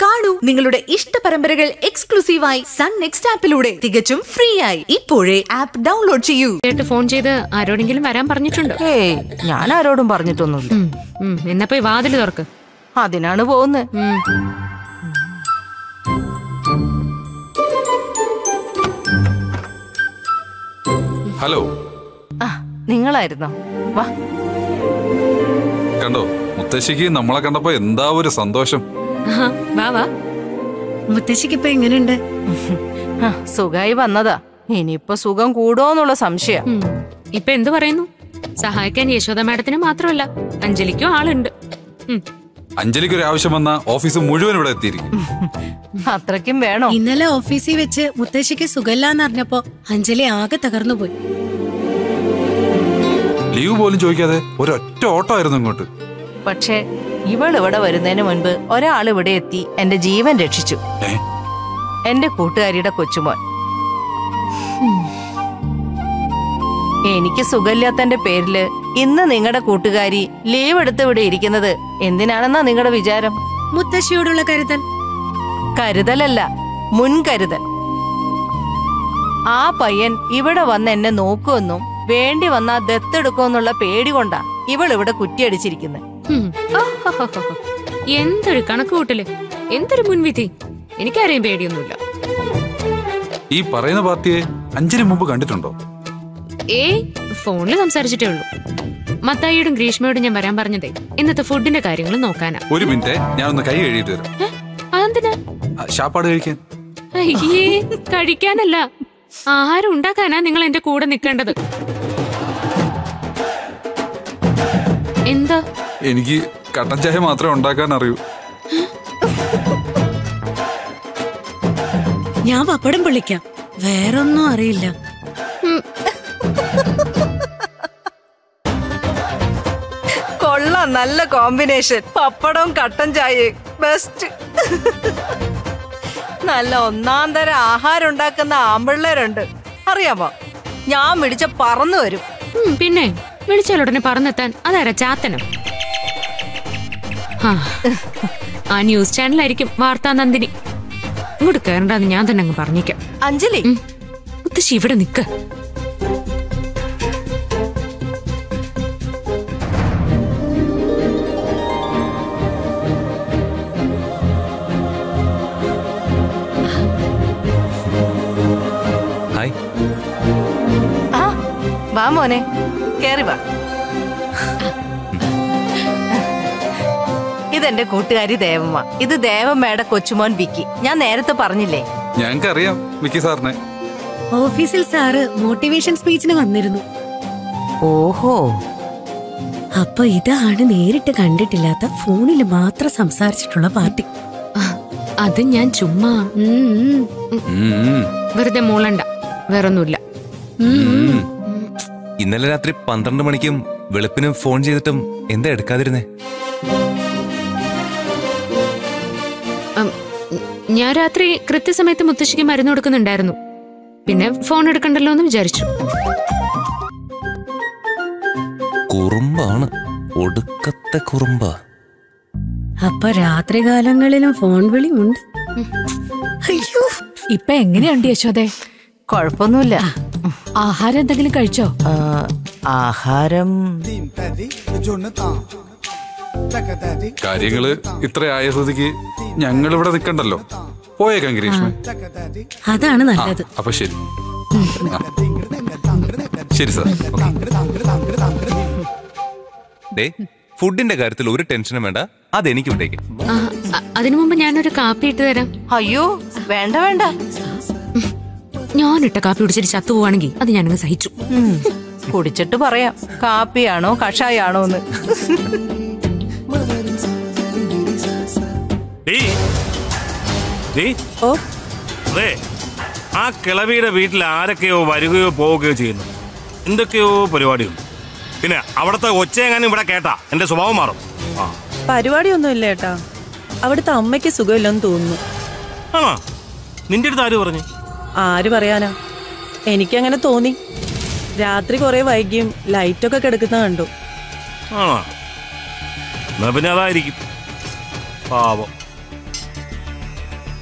കാണൂ നിങ്ങളുടെ ഇഷ്ട പരമ്പരകൾ എക്സ്ക്ലൂസീവായി സൺ നെക്സ്റ്റ് ആപ്പിലൂടെ തികച്ചും ഫ്രീ ആയി ഇപ്പോഴേ ആപ്പ് ഡൗൺലോഡ് ചെയ്യൂ കേട്ട് ഫോൺ ചെയ്ത് ആരോടെങ്കിലും വരാൻ പറഞ്ഞിട്ടുണ്ടോ ഏയ് ഞാൻ ആരോടും പറഞ്ഞിട്ടൊന്നുമില്ല ഉം, ഉം, എന്നാ പോയി വാതില് തുറക്ക് അതിനാണ് പോകുന്നത് ഉം. ഹലോ ആ നിങ്ങളായിരുന്നോ വാ കണ്ടോ മുത്തശ്ശിക്ക് നമ്മളെ കണ്ടപ്പോ എന്താ ഒരു സന്തോഷം ആഹാ, വാ വാ മുത്തശ്ശിക്ക് ഇപ്പൊ എങ്ങനെയുണ്ട് ആ, സുഖായി വന്നതാ ഇനിയിപ്പൊ സുഖം കൂടോന്നുള്ള സംശയം ഉം. ഇപ്പൊ എന്തു പറയുന്നു സഹായിക്കാൻ യശോദ മാഡത്തിന് മാത്രമല്ല അഞ്ജലിക്കും ആളുണ്ട് ഉം. അഞ്ജലിക്ക് ഒരു ആവശ്യം വന്ന ഓഫീസ് മുഴുവൻ ഇവിടെ എത്തിയിരിക്കും അത്രയ്ക്കും വേണോ ഇന്നലെ ഓഫീസിൽ വെച്ച് മുത്തശ്ശിക്ക് സുഖമില്ലാന്ന് അറിഞ്ഞപ്പോ അഞ്ജലി ആകെ തകർന്നു പോയി ലീവ് പോലും ചോദിക്കാതെ ഒരൊറ്റ ഓട്ടോ ആയിരുന്നു ഇങ്ങോട്ട് പക്ഷേ ഇവൾ ഇവിടെ വരുന്നതിന് മുൻപ് ഒരാൾ ഇവിടെ എത്തി എന്റെ ജീവൻ രക്ഷിച്ചു ഏ എന്റെ കൂട്ടുകാരിയുടെ കൊച്ചുമോൻ എനിക്ക് സുഖമില്ലാത്തന്റെ പേരില് ഇന്ന് നിങ്ങളുടെ കൂട്ടുകാരി ലീവ് എടുത്ത് ഇവിടെ ഇരിക്കുന്നത് എന്തിനാണെന്നാ നിങ്ങളുടെ വിചാരം മുത്തശ്ശിയോടുള്ള കരുതൽ കരുതലല്ല മുൻകരുതൽ ആ പയ്യൻ ഇവിടെ വന്ന് എന്നെ നോക്കുമെന്നും വേണ്ടി വന്നാ ദത്തെടുക്കുമെന്നുള്ള പേടി കൊണ്ടാ ഇവൾ ഇവിടെ കുറ്റിയടിച്ചിരിക്കുന്നത് ഉം. ഓഹോഹോഹോ. എന്തൊരു കണക്ക് കൂട്ടല് എന്തൊരു മുൻവിധി എനിക്കറിയാൻ പേടിയൊന്നുമില്ല ഈ പറയുന്ന പാർട്ടിയെ അഞ്ജലി മുമ്പ് കണ്ടിട്ടുണ്ടോ ഏയ് ഫോണിൽ സംസാരിച്ചിട്ടേ ഉള്ളൂ മത്തായിയോടും ഗ്രീഷ്മയോടും ഞാൻ വരാൻ പറഞ്ഞതേ ഇന്നത്തെ ഫുഡിന്റെ കാര്യങ്ങൾ നോക്കാനാ ഒരു മിനിറ്റ് ഞാനൊന്ന് കൈ കഴുകിയിട്ട് വരാം ഏ? അതെന്തിനാ ആ, ശാപ്പാട് കഴിക്കാൻ അയ്യേ കഴിക്കാനല്ല ആഹാരം ഉണ്ടാക്കാനാ നിങ്ങൾ എന്റെ കൂടെ നിൽക്കേണ്ടത് എന്താ എനിക്ക് കട്ടൻ ചായ മാത്രമേ ഉണ്ടാക്കാൻ അറിയൂ ഞാൻ പപ്പടം പൊള്ളിക്കാം വേറൊന്നും അറിയില്ല കൊള്ളാം നല്ല കോമ്പിനേഷൻ പപ്പടവും കട്ടൻ ചായയും ബെസ്റ്റ് നല്ല ഒന്നാം തരം ആഹാരം ഉണ്ടാക്കുന്ന ആമ്പിള്ളേരുണ്ട് അറിയാമോ ഞാൻ പിടിച്ച പറന്നു വരും ഉം, പിന്നെ വിളിച്ചാൽ ഉടനെ പറന്നെത്താൻ അതാരാ ചാത്തനം ആ, ആ ന്യൂസ് ചാനലായിരിക്കും വാർത്താ നന്ദിനി ഇങ്ങോട്ട് കയറണ്ടെന്ന് ഞാൻ തന്നെ അങ്ങ് പറഞ്ഞേക്കാം അഞ്ജലി ഉം. മുത്തശ്ശി ഇവിടെ നിക്ക് ഹായ് ആ വാ മോനെ കേറി വാ ഇതെന്റെ കൂട്ടുകാരി ദേവമ്മ ഇത് ദേവമ്മയുടെ കൊച്ചുമോൻ വിക്കി ഞാൻ നേരത്തെ പറഞ്ഞില്ലേ ഞങ്ങൾക്കറിയാം വിക്കി സാറിനെ ഓഫീസിൽ സാറ് മോട്ടിവേഷൻ സ്പീച്ചിന് വന്നിരുന്നു ഓഹോ അപ്പൊ ഇതാണ് നേരിട്ട് കണ്ടിട്ടില്ലാത്ത ഫോണിൽ മാത്രം സംസാരിച്ചിട്ടുള്ള പാർട്ടി ആ, അത് ഞാൻ ചുമ്മാ ഉം, ഉം. ഉം, ഉം. വെറുതെ മൂളണ്ട വേറൊന്നുമില്ല ഉം. ഇന്നലെ രാത്രി പന്ത്രണ്ട് മണിക്കും വെളുപ്പിനും ഫോൺ ചെയ്തിട്ടും എന്താ എടുക്കാതിരുന്നേ ഉം, ഞാൻ രാത്രി കൃത്യസമയത്ത് മുത്തശ്ശിക്ക് മരുന്ന് കൊടുക്കുന്നുണ്ടായിരുന്നു പിന്നെ ഫോൺ എടുക്കണ്ടല്ലോ എന്ന് വിചാരിച്ചു കുറുമ്പാണ് ഒടുക്കത്തെ കുറുമ്പ അപ്പൊ രാത്രികാലങ്ങളിലും ഫോൺ വിളി ഉണ്ട് അയ്യോ ഇപ്പൊ എങ്ങനെയുണ്ട് യശോദേ കുഴപ്പമൊന്നുമില്ല ആഹാരം എന്തെങ്കിലും കഴിച്ചോ ആ, ആഹാരം കാര്യങ്ങള് ഇത്ര ആയ സ്ഥിതിക്ക് ഞങ്ങൾ ഇവിടെ നിൽക്കണ്ടല്ലോ പോയേക്കാം ഗ്രീഷ്മ അതാണ് ആ നല്ലത് അപ്പൊ ശരി ആ. ശരി സാർ ഓക്കേ. ഡേ ഫുഡിന്റെ കാര്യത്തിൽ ഒരു ടെൻഷനും വേണ്ട അതെനിക്ക് വിട്ടേക്ക് ആ, അ- അതിനു മുമ്പ് ഞാനൊരു കാപ്പി ഇട്ട് തരാം അയ്യോ വേണ്ട വേണ്ട ഞാനിട്ട കാപ്പി കുടിച്ചിട്ട് ചത്തുപോവാണെങ്കിൽ അത് ഞാനങ്ങ് സഹിച്ചു ഉം, കുടിച്ചിട്ട് പറയാം കാപ്പിയാണോ കഷായാണോ എന്ന് ഡേയ്. ഡേയ്. അതെ ആ കിളവിയുടെ വീട്ടിൽ ആരൊക്കെയോ വരികയോ പോവുകയോ ചെയ്യുന്നു എന്തൊക്കെയോ പരിപാടിയുണ്ട് പിന്നെ അവിടുത്തെ ഒച്ചയെങ്ങാനും ഇവിടെ കേട്ടാ എന്റെ സ്വഭാവം മാറും ആ പരിപാടിയൊന്നുമില്ല ഏട്ടാ അവിടുത്തെ അമ്മയ്ക്ക് സുഖമില്ലെന്ന് തോന്നുന്നു ആണോ നിന്റെ അടുത്ത് ആര് പറഞ്ഞു ആര് പറയാനാ എനിക്കങ്ങനെ തോന്നി രാത്രി കുറെ വൈകിയും ലൈറ്റൊക്കെ കിടക്കുന്ന കണ്ടു ആണോ എന്നാ പിന്നെ അതായിരിക്കും പാവം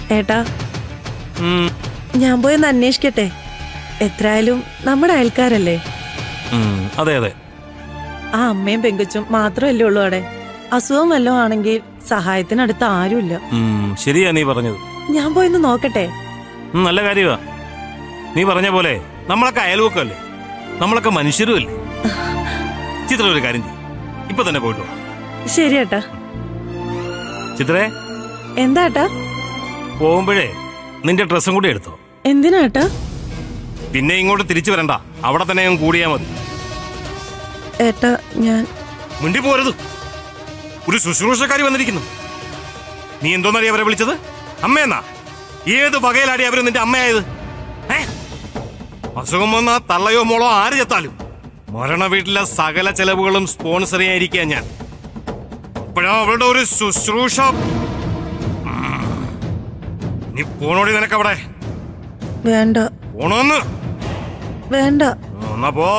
ഏട്ടാ ഉം, ഞാൻ പോയി ഒന്ന് അന്വേഷിക്കട്ടെ എത്രയായാലും നമ്മുടെ അയൽക്കാരല്ലേ ഉം, അതെ അതെ ആ അമ്മയും പെങ്കുച്ചും മാത്രമല്ലേ ഉള്ളൂ അവിടെ അസുഖം വല്ലതും ആണെങ്കിൽ സഹായത്തിനടുത്ത് ആരുമില്ല ഉം, ശരിയാ നീ പറഞ്ഞത് ഞാൻ പോയി ഒന്ന് നോക്കട്ടെ ഉം, നല്ല കാര്യമാ നീ പറഞ്ഞ പോലെ നമ്മളൊക്കെ അയൽവക്കല്ലേ നമ്മളൊക്കെ മനുഷ്യരും അല്ലേ ചിത്ര ഒരു കാര്യം ചെയ്യും ഇപ്പൊ തന്നെ പോയിട്ട് വാ. ശരി ഏട്ടാ ചിത്രേ എന്താ ഏട്ടാ പോകുമ്പോഴേ നിന്റെ ഡ്രസ്സും കൂടി എടുത്തോ എന്തിനാ ഏട്ടാ പിന്നെ ഇങ്ങോട്ട് തിരിച്ചു വരണ്ട അവിടെ തന്നെ അങ്ങ് കൂടിയാ മതി ഏട്ടാ ഞാൻ മുണ്ടി പോരുത് ഒരു ശുശ്രൂഷക്കാരി വന്നിരിക്കുന്നു നീ എന്തോന്നറിയ അവരെ വിളിച്ചത് അമ്മയെന്നാ ഏത് വകയിലാടി അവര് നിന്റെ അമ്മയായത് ഏ? അസുഖം വന്ന തള്ളയോ മോളോ ആര് ചത്താലും മരണ വീട്ടിലെ സകല ചെലവുകളും സ്പോൺസർ ചെയ്യാതിരിക്കുക ഞാൻ അപ്പോഴാ അവളുടെ ഒരു ശുശ്രൂഷ ഉം. നീ പോണോടി നിനക്കവിടെ വേണ്ട പോണോന്ന് വേണ്ട എന്നാ പോ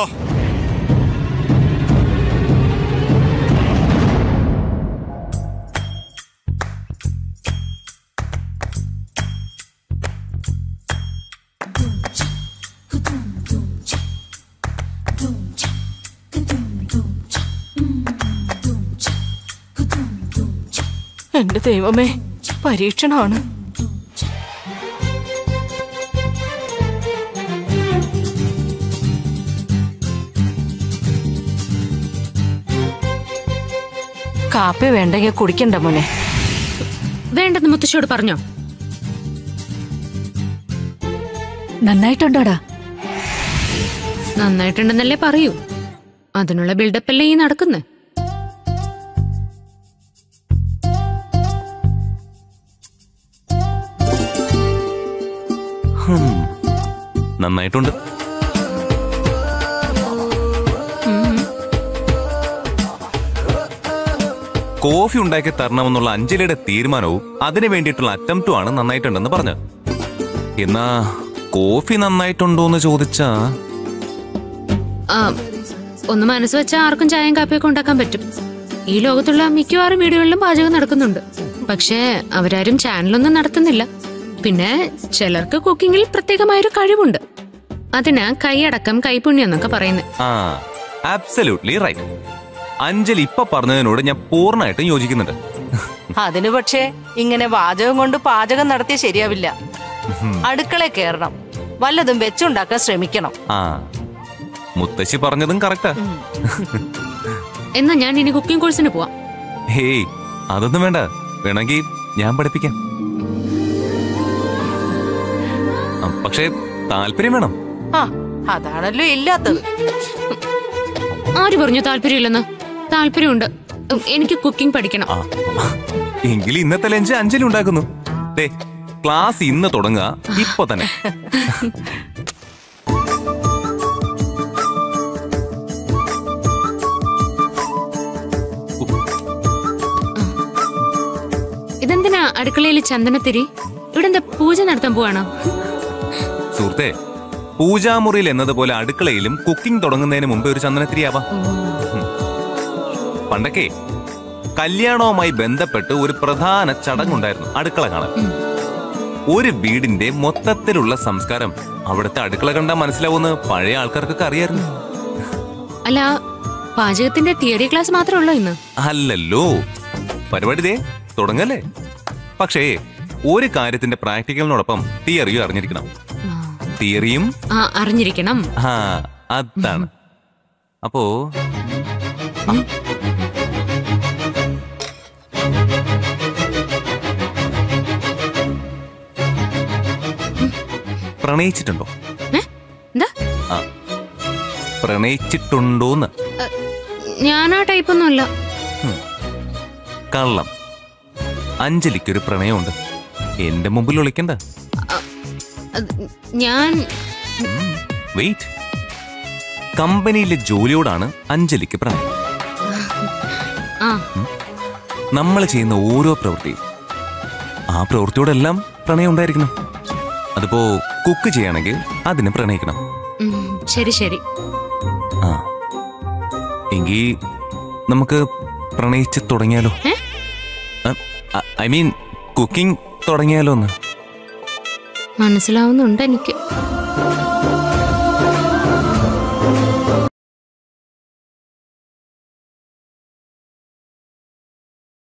എന്റെ ദൈവമേ പരീക്ഷണമാണ് കാപ്പി വേണ്ടെങ്കിൽ കുടിക്കണ്ട മോനെ വേണ്ടെന്ന് മുത്തശ്ശിയോട് പറഞ്ഞോ നന്നായിട്ടുണ്ടോടാ നന്നായിട്ടുണ്ടെന്നല്ലേ പറയൂ അതിനുള്ള ബിൽഡപ്പ് അല്ലേ ഈ നടക്കുന്നത് ഹും, നന്നായിട്ടുണ്ട് കോഫി ഉണ്ടാക്കി തരണമെന്നുള്ള അഞ്ജലിയുടെ തീരുമാനവും അതിനു വേണ്ടിയിട്ടുള്ള അറ്റംപ്റ്റും ആണ് നന്നായിട്ടുണ്ടെന്ന് പറഞ്ഞത് എന്നാ കോഫി നന്നായിട്ടുണ്ടോ എന്ന് ചോദിച്ചാ ആ, ഒന്ന് മനസ്സ് വെച്ചാൽ ആർക്കും ചായയും കാപ്പിയൊക്കെ ഉണ്ടാക്കാൻ പറ്റും ഈ ലോകത്തുള്ള മിക്കവാറും വീടുകളിലും പാചകം നടക്കുന്നുണ്ട് പക്ഷേ അവരാരും ചാനലൊന്നും നടത്തുന്നില്ല പിന്നെ ചിലർക്ക് കുക്കിങ്ങിൽ പ്രത്യേകമായൊരു കഴിവുണ്ട് അതിനാ കൈയടക്കം കൈപുണ്യം എന്നൊക്കെ പറയുന്നത് ആ ആബ്സല്യൂട്ട്ലി റൈറ്റ് അഞ്ജലി ഇപ്പൊ പറഞ്ഞതിനോട് ഞാൻ പൂർണ്ണമായിട്ടും യോജിക്കുന്നുണ്ട് അതിന് പക്ഷേ ഇങ്ങനെ വാചകം കൊണ്ട് പാചകം നടത്തിയ ശരിയാവില്ല അടുക്കള കയറണം വല്ലതും വെച്ചുണ്ടാക്കാൻ ശ്രമിക്കണം ആ മുത്തശ്ശി പറഞ്ഞതും കറക്റ്റാ എന്നാ ഞാൻ ഇനി കുക്കിംഗ് കോഴ്സിന് പോവാം ഹേയ് അതൊന്നും വേണ്ട വേണമെങ്കിൽ ഞാൻ പഠിപ്പിക്കാം ആ, പക്ഷേ താല്പര്യം വേണം ആ അതാണല്ലോ ഇല്ലാത്തത് ആര് പറഞ്ഞു താല്പര്യമില്ലെന്ന് താല്പര്യമുണ്ട് ഉം, എനിക്ക് കുക്കിംഗ് പഠിക്കണം ആ എങ്കിൽ ഇന്നത്തെ ലഞ്ച് അഞ്ജലി ഉണ്ടാക്കുന്നു ദേ ക്ലാസ് ഇന്ന് തുടങ്ങുക ഇപ്പൊ തന്നെ ഇതെന്തിനാ അടുക്കളയിൽ ചന്ദനത്തിരി ഇവിടെ എന്താ പൂജ നടത്താൻ പോവാണോ സുഹൃത്തെ പൂജാമുറിയിൽ എന്നതുപോലെ അടുക്കളയിലും കുക്കിംഗ് തുടങ്ങുന്നതിന് മുമ്പ് ഒരു ചന്ദനത്തിരിയാവാം ഉം. പണ്ടൊക്കെ കല്യാണവുമായി ബന്ധപ്പെട്ട് ഒരു പ്രധാന ചടങ്ങുണ്ടായിരുന്നു അടുക്കള കാണാൻ ഒരു വീടിന്റെ മൊത്തത്തിലുള്ള സംസ്കാരം അവിടുത്തെ അടുക്കള കണ്ടാൽ മനസ്സിലാവുമെന്ന് പഴയ ആൾക്കാർക്കൊക്കെ അറിയായിരുന്നു അല്ല പാചകത്തിന്റെ തിയറി ക്ലാസ് മാത്രമേ ഉള്ളൂ ഇന്ന് അല്ലല്ലോ പരിപാടി ദേ തുടങ്ങല്ലേ പക്ഷേ ഒരു കാര്യത്തിന്റെ പ്രാക്ടിക്കലിനോടൊപ്പം തിയറിയും അറിഞ്ഞിരിക്കണം തിയറിയും ആ അറിഞ്ഞിരിക്കണം ആ അതാണ് അപ്പോ ആ. പ്രണയിച്ചിട്ടുണ്ടോ ഏ? എന്താ ആ പ്രണയിച്ചിട്ടുണ്ടോന്ന് ഞാൻ ആ ടൈപ്പൊന്നുമല്ല കള്ളം അഞ്ജലിക്കൊരു പ്രണയമുണ്ട് എന്റെ മുമ്പിൽ ഒളിക്കണ്ട അത് ഞാൻ വെയിറ്റ് കമ്പനിയിലെ ജോലിയോടാണ് അഞ്ജലിക്ക് പ്രണയം ആ നമ്മൾ ചെയ്യുന്ന ഓരോ പ്രവൃത്തിയും ആ പ്രവൃത്തിയോടെല്ലാം പ്രണയം ഉണ്ടായിരിക്കണം അതിപ്പോ കുക്ക് ചെയ്യണമെങ്കിൽ അതിന് പ്രണയിക്കണം ഉം, ശരി ശരി ആ എങ്കിൽ നമുക്ക് പ്രണയിച്ച് തുടങ്ങിയാലോ ഏ? ഐ മീൻ കുക്കിംഗ് തുടങ്ങിയാലോ ഒന്ന് മനസ്സിലാവുന്നുണ്ട് എനിക്ക്